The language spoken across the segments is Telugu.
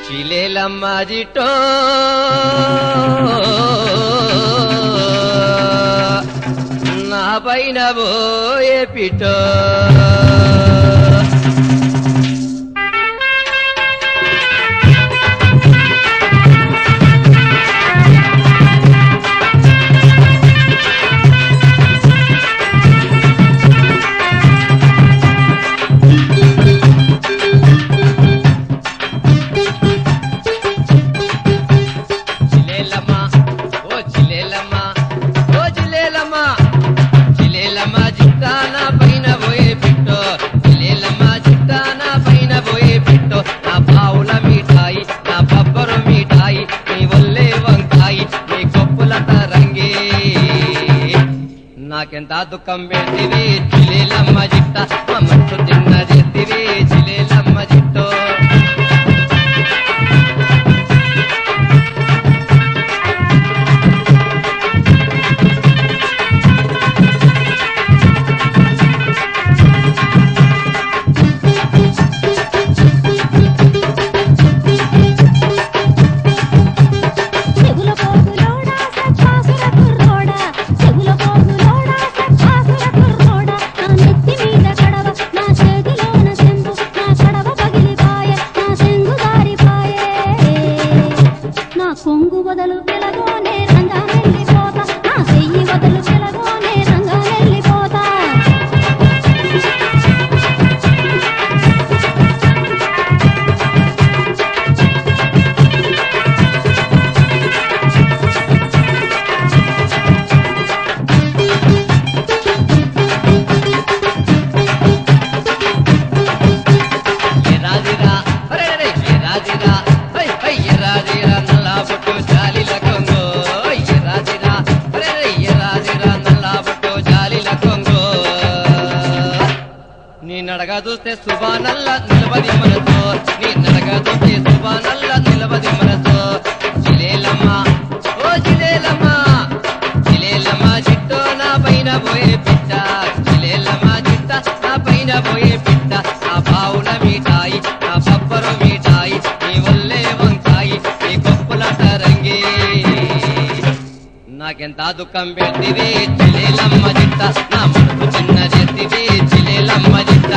చిలేలమ్మ జిటో నా పైన పోయే పిటో చిలేలమ్మ ఓ చిలేలమ్మ ఓ చిలేలమ్మ చిలేలమ్మ జిట్టాన పైన పోయే పిట్టో చిలేలమ్మ జిట్టాన పైన పోయే పిట్టో నా పావుల మిఠాయి నా బబ్బరు మిఠాయి నీ ఒల్లే వంకాయి నీ కొప్పుల తరంగి నాకెంత దుఃఖం పెడితివి చిలేలమ్మ జిట్ట మా మనసు తిన్న చేతివి చిలేలమ్మ జిట్టో చెగుల పోగులోడా సత్పాసుర కుర్రోడా చెగుల పోగులోడా సత్పాసుర కుర్రోడా నా నెత్తి మీద కడవ నా చేతిలోన చెంబు నా కడవ పగిలిపాయే నా చెంగు దారిపాయే నా కొంగు వదలు పిలగోనే రంగా వెళ్ళిపోతా నా చెయ్యి వదలు పిలగోనే రంగా వెళ్ళిపోతా ఎరాదిరా అరే అరే ఎరాదిరా హై హై ఎరాదిరా నల్ల బొట్టు జాలిల కొంగో ఎరాదిరా అరే అరే ఎరాదిరా నల్ల బొట్టు జాలిల కొంగో నీ నడక చూస్తే సుబానల్ల నిలబది మనసు నీ నడక చూస్తే సుబానల్ల నిలబది మనసు జిలేలమ్మ ఓ జిలేలమ్మ జిలేలమ్మ చిట్టో నా పైన పోయే పిట్ట జిలేలమ్మ చిట్ట నా పైన పోయే పిట్ట నా బావుల మిఠాయి నా బబ్బరు మిఠాయి నీ ఒల్లే వంకాయి నీ కొప్పుల తరంగి నాకెంత దుఃఖం పెడితివి చిలేలమ్మ జిట్ట నా మనసు చిన్న చేతివి చిలేలమ్మ జిట్ట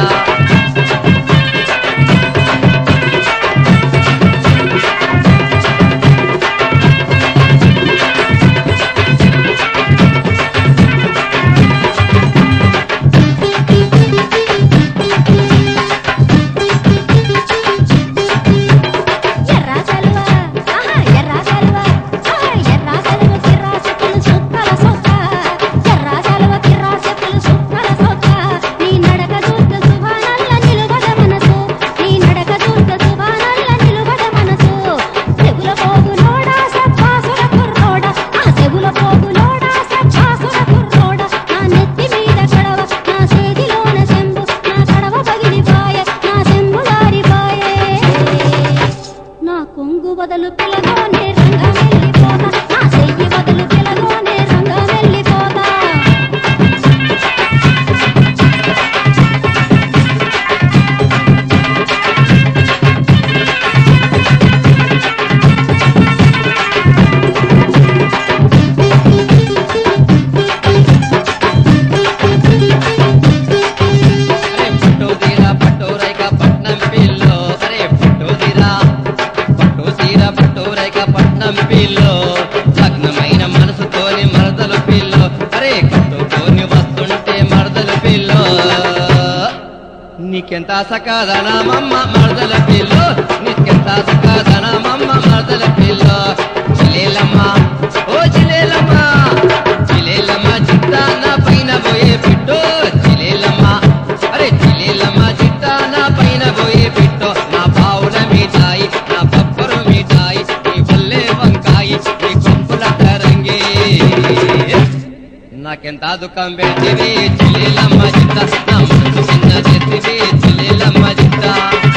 ఎర్ర కలువ ఆహా ఎర్ర కలువ ఆహా ఎర్ర కలువ కిర్రా చెప్పులు సుక్కల సొక్క ఎర్ర కలువ కిర్రా చెప్పులు సుక్కల సొక్క నీ నడక చూస్తే సుభానల్ల నిలువద మనసు నీ నడక చూస్తే సుభానల్ల నిలువద మనసు చెగుల పోగులోడా సత్పాసుర కుర్రోడా ఆ చెగుల పోగులోడా సత్పాసుర కుర్రోడా నా నెత్తి మీద కడవ నా చేతిలోన చెంబు నా కడవ పగిలిపాయే నా చెంబు దారిపాయే నా కొంగు బదులు పిలగోనే రంగ వెళ్ళిపోతా నా చెయ్యి బదులు పిలగోనే రంగ వెళ్ళిపోతా అరే పట్టు తీరా పట్టు రైక పట్నం పిల్లో అరే పట్టు తీరా పట్టు తీరా పట్టు రైక పట్నం పిల్లో లగ్నమైన మనసుతోని మరదలు పిల్లో అరే కట్టుకొని వస్తుంటే మరదలు పిల్లో నీకెంత సకాదనమమ్మ మరదల పిల్లో నీకెంత సకాదనమమ్మ మరదల పిల్లో చిలేలమ్మ ఓ చిలేలమ్మ చిలేలమ్మ చిత్తాన పైన పోయే పిట్టో చిలేలమ్మ అరే చిలేలమ్మ చిత్తాన పైన పోయే పిట్టో నా బావుల మిఠాయి నా బబ్బరు మిఠాయి నీ బల్లే వంకాయి నీ కొప్పుల తరంగి నాకెంత దుఃఖం పెడితివి చిలేలమ్మ చిత్త నా మనసు చిన్న చేతివి చిలేలమ్మ చిత్త